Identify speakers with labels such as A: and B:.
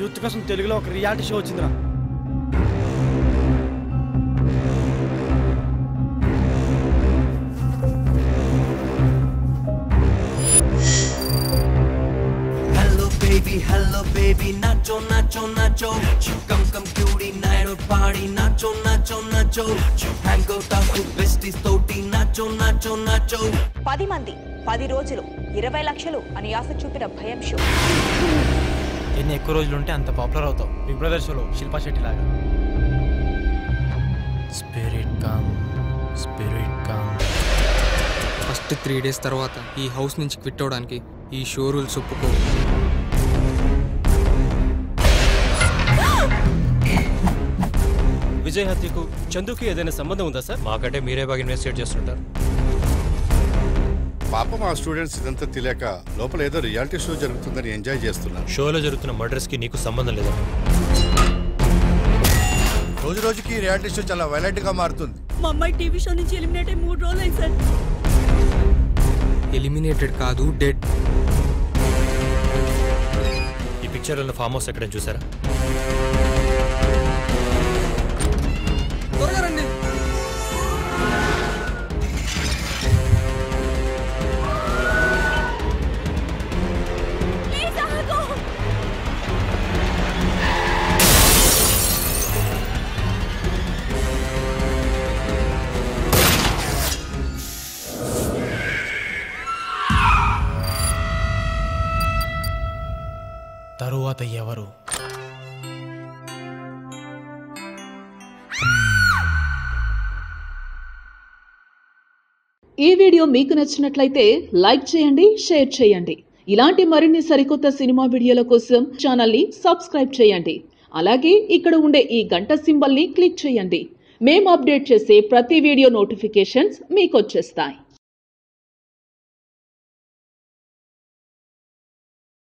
A: Youth కోసం తెలుగులో ఒక రియాలిటీ షో వచ్చిందిరా
B: Hello baby, hello baby, nacho, nacho, nacho. Come, come, cutie, night out party, nacho, nacho, nacho. Hang out out to besties, toti, nacho, nacho, nacho.
C: పది మంది పది రోజులు ఇరవై లక్షలు అని ఆశ చూపిన భయం షో
A: ఎన్ని ఎక్కువ రోజులు ఉంటే అంత పాపులర్ అవుతావు బిగ్ బ్రదర్ షోలో శిల్పా శెట్టి లాగా spirit come spirit come
D: first three days తర్వాత ఈ హౌస్ నుంచి క్విట్ అవడానికి ఈ షో రూల్స్ ఒప్పుకో
E: విజయ్ హత్యకు చందుకి ఏదైనా సంబంధం ఉందా సార్
F: మాకంటే మీరే బాగా ఇన్వెస్టిగేట్ చేస్తుంటారు
G: పాపం ఆ స్టూడెంట్స్ ఇదంతా తెలియక లోపల ఏదో రియాలిటీ షో జరుగుతుందని ఎంజాయ్ చేస్తున్నారు
F: షోలో జరుగుతున్న మర్డర్స్ కి నీకు సంబంధం లేదా
H: రోజు రోజుకి రియాలిటీ షో చాలా వైలెంట్ గా మారుతుంది
I: మా అమ్మాయి టీవీ షో నుంచి ఎలిమినేట్ అయ్యి మూడు రోజులు అయింది సార్
D: ఎలిమినేటెడ్ కాదు డెడ్
F: ఈ పిక్చర్ ఉన్న ఫామ్ హౌస్ ఎక్కడైనా చూసారా
D: త్వరగా రండి
A: తరువాత ఎవరు
I: ఈ వీడియో మీకు నచ్చినట్లయితే లైక్ చేయండి షేర్ చేయండి ఇలాంటి మరిన్ని సరికొత్త సినిమా వీడియోల కోసం ఛానల్ని సబ్స్క్రైబ్ చేయండి అలాగే ఇక్కడ ఉండే ఈ గంట సింబల్ని క్లిక్ చేయండి మేము అప్డేట్ చేసే ప్రతి వీడియో నోటిఫికేషన్స్ మీకు వచ్చేస్తాయి